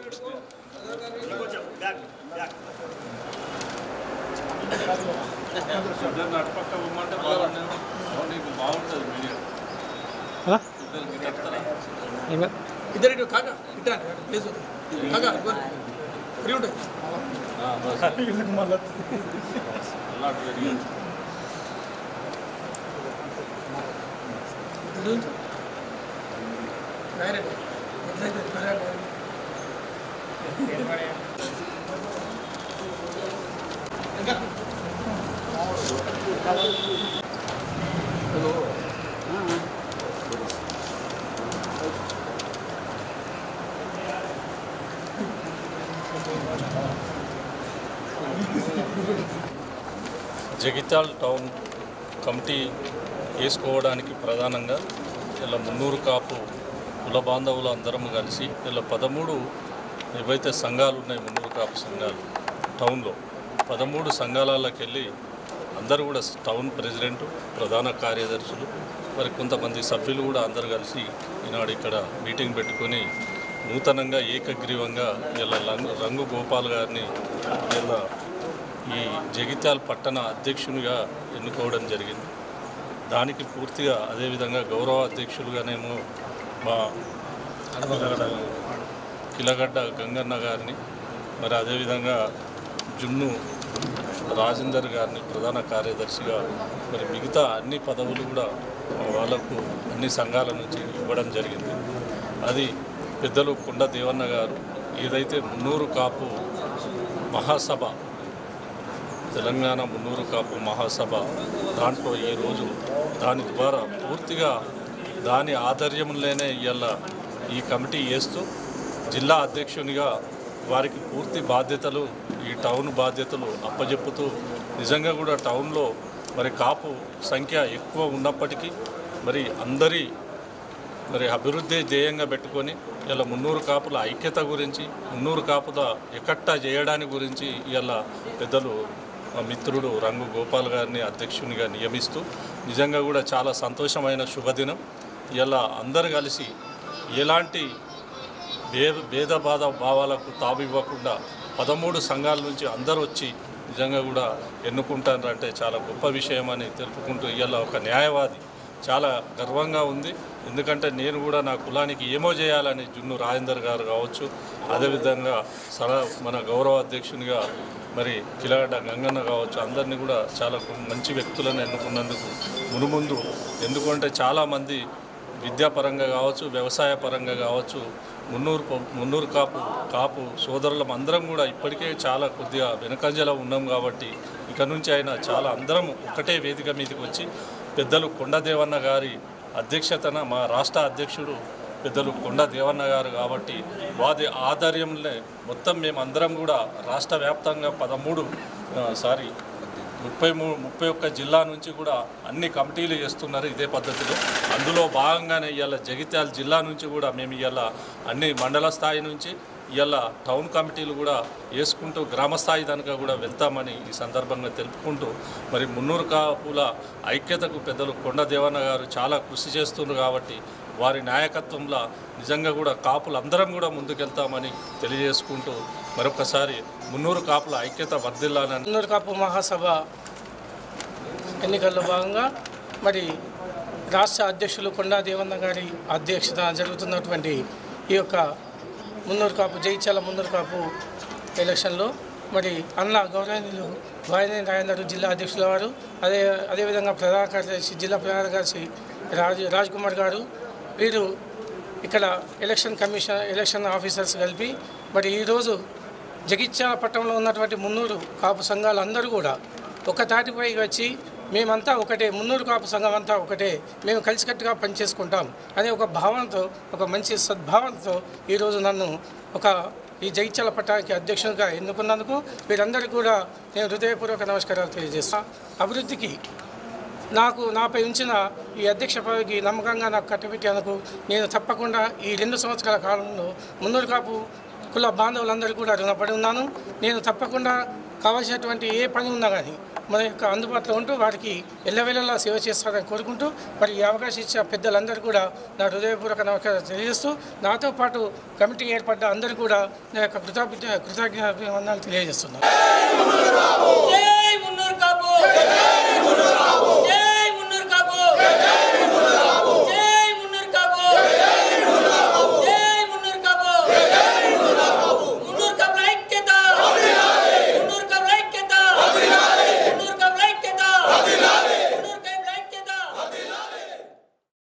ఇద్దరు అటుపక్క ఇవ్వమంటే బాగుండేమో నీకు బాగుంటుంది మీడియా ఇద్దరు గిట్ట వస్తారా? ఇద్దరు ఇటు కాక ఇట్లా ప్లేస్ ఉంది కాక ఇదిగోండి. ఫ్రీ ఉంటుంది ఆ, బస్. అలాంటి జరిగింది. డైరెక్ట్ ఎట్లయితే డైరెక్ట్ ఇంకా జగిత్యాల టౌన్ కమిటీ వేసుకోవడానికి ప్రధానంగా ఇలా మున్నూరు కాపు కుల బాంధవులు అందరం కలిసి ఇలా పదమూడు ఏవైతే సంఘాలు ఉన్నాయి మున్నూరు కాపు సంఘాలు టౌన్లో పదమూడు సంఘాలలోకి వెళ్ళి అందరూ కూడా టౌన్ ప్రెసిడెంట్ ప్రధాన కార్యదర్శులు మరి కొంతమంది సభ్యులు కూడా అందరు కలిసి ఈనాడు ఇక్కడ మీటింగ్ పెట్టుకొని నూతనంగా ఏకగ్రీవంగా ఇలా రంగు రంగు గోపాల్ గారిని ఇలా ఈ జగిత్యాల పట్టణ అధ్యక్షునిగా ఎన్నుకోవడం జరిగింది దానికి పూర్తిగా అదేవిధంగా గౌరవ అధ్యక్షులుగానేమో మా కిలగడ్డ గంగన్న గారిని మరి అదేవిధంగా జున్ను రాజేందర్ గారిని ప్రధాన కార్యదర్శిగా మరి మిగతా అన్ని పదవులు కూడా వాళ్ళకు అన్ని సంఘాల నుంచి ఇవ్వడం జరిగింది అది పెద్దలు కొండ దేవన్న గారు ఏదైతే మున్నూరు కాపు మహాసభ తెలంగాణ మున్నూరు కాపు మహాసభ దాంట్లో ఈరోజు దాని ద్వారా పూర్తిగా దాని ఆధ్వర్యంలోనే ఇవాళ ఈ కమిటీ వేస్తూ జిల్లా అధ్యక్షునిగా వారికి పూర్తి బాధ్యతలు ఈ టౌన్ బాధ్యతలు అప్పజెప్పుతూ నిజంగా కూడా టౌన్లో మరి కాపు సంఖ్య ఎక్కువ ఉన్నప్పటికీ మరి అందరి మరి అభివృద్ధి ధ్యేయంగా పెట్టుకొని ఇలా మున్నూరు కాపుల ఐక్యత గురించి మున్నూరు కాపుల ఎకట్టా చేయడానికి గురించి ఇలా పెద్దలు మా మిత్రుడు రంగు గోపాల్ గారిని అధ్యక్షునిగా నియమిస్తూ నిజంగా కూడా చాలా సంతోషమైన శుభదినం ఇలా అందరు కలిసి ఎలాంటి భే భేదబాధ భావాలకు తావివ్వకుండా పదమూడు సంఘాల నుంచి అందరూ వచ్చి నిజంగా కూడా ఎన్నుకుంటారంటే చాలా గొప్ప విషయం అని తెలుపుకుంటూ ఇవాళ ఒక న్యాయవాది చాలా గర్వంగా ఉంది ఎందుకంటే నేను కూడా నా కులానికి ఏమో చేయాలని జున్ను రాజేందర్ గారు కావచ్చు అదేవిధంగా సర మన గౌరవ అధ్యక్షునిగా మరి కిలగడ్డ గంగన్న కావచ్చు అందరినీ కూడా చాలా మంచి వ్యక్తులను ఎన్నుకున్నందుకు మునుముందు ఎందుకంటే చాలామంది విద్యాపరంగా కావచ్చు వ్యవసాయ పరంగా కావచ్చు మున్నూరు ప- మున్నూరు కాపు కాపు సోదరులం అందరం కూడా ఇప్పటికే చాలా కొద్దిగా వెనకంజలో ఉన్నాం కాబట్టి ఇక నుంచి అయినా చాలా అందరం ఒకటే వేదిక మీదకి వచ్చి పెద్దలు కొండ దేవన్న గారి అధ్యక్షతన మా రాష్ట్ర అధ్యక్షుడు పెద్దలు కొండ దేవన్న గారు కాబట్టి వారి ఆధ్వర్యంలో మొత్తం మేము అందరం కూడా రాష్ట్ర వ్యాప్తంగా పదమూడు ఆ, సారీ ముప్పై మూడు ముప్పై ఒక్క జిల్లా నుంచి కూడా అన్ని కమిటీలు చేస్తున్నారు ఇదే పద్ధతిలో అందులో భాగంగానే ఇవాళ జగిత్యాల జిల్లా నుంచి కూడా మేము ఇవాళ అన్ని మండల స్థాయి నుంచి ఇవాళ టౌన్ కమిటీలు కూడా వేసుకుంటూ గ్రామ స్థాయి దానికా కూడా వెళ్తామని ఈ సందర్భంగా తెలుపుకుంటూ మరి మున్నూరు కాపుల ఐక్యతకు పెద్దలు కొండ దేవన్న గారు చాలా కృషి చేస్తున్నారు కాబట్టి వారి నాయకత్వంలో నిజంగా కూడా కాపులు అందరం కూడా ముందుకెళ్తామని తెలియజేసుకుంటూ మరొకసారి మున్నూరు కాపుల ఐక్యత వర్ధిల్లాలని మున్నూరు కాపు మహాసభ ఎన్నికల్లో భాగంగా మరి రాష్ట్ర అధ్యక్షులు కొండా దేవన్న గారి అధ్యక్షత జరుగుతున్నటువంటి ఈ యొక్క మున్నూరు కాపు జైత్యాల మున్నూరు కాపు ఎలక్షన్లో మరి అన్న గౌరవనీయులు వాయనేని రాజేందర్ జిల్లా అధ్యక్షుల వారు అదే అదేవిధంగా ప్రధాన కార్యదర్శి జిల్లా ప్రధాన కార్యదర్శి రాజ్ రాజ్ కుమార్ గారు వీరు ఇక్కడ ఎలక్షన్ కమిషన్ ఎలక్షన్ ఆఫీసర్స్ కలిపి మరి ఈరోజు జగిత్యాల పట్టణంలో ఉన్నటువంటి మున్నూరు కాపు సంఘాలు అందరూ కూడా ఒక తాటిపై వచ్చి మేమంతా ఒకటే మున్నూరు కాపు సంఘం అంతా ఒకటే మేము కలిసికట్టుగా పనిచేసుకుంటాం అనే ఒక భావనతో ఒక మంచి సద్భావనతో ఈరోజు నన్ను ఒక ఈ జగిత్యాల పట్టణానికి అధ్యక్షునిగా ఎన్నుకున్నందుకు వీరందరికీ కూడా నేను హృదయపూర్వక నమస్కారాలు తెలియజేస్తాను అభివృద్ధికి నాకు నాపై ఉంచిన ఈ అధ్యక్ష పదవికి నమ్మకంగా నాకు కట్టబెట్టేందుకు నేను తప్పకుండా ఈ రెండు సంవత్సరాల కాలంలో మున్నూరు కాపు కుల బాంధవులందరూ కూడా రుణపడి ఉన్నాను నేను తప్పకుండా కావాల్సినటువంటి ఏ పని ఉన్నా కానీ మన యొక్క అందుబాటులో ఉంటూ వారికి ఎల్లవేళలా సేవ చేస్తారని కోరుకుంటూ మరి ఈ అవకాశం ఇచ్చిన పెద్దలందరూ కూడా నా హృదయపూర్వక నమస్కారం తెలియజేస్తూ నాతో పాటు కమిటీ ఏర్పడ్డ అందరూ కూడా నా యొక్క కృతజ్ఞ కృతజ్ఞ అభివందనాలు తెలియజేస్తున్నాను జై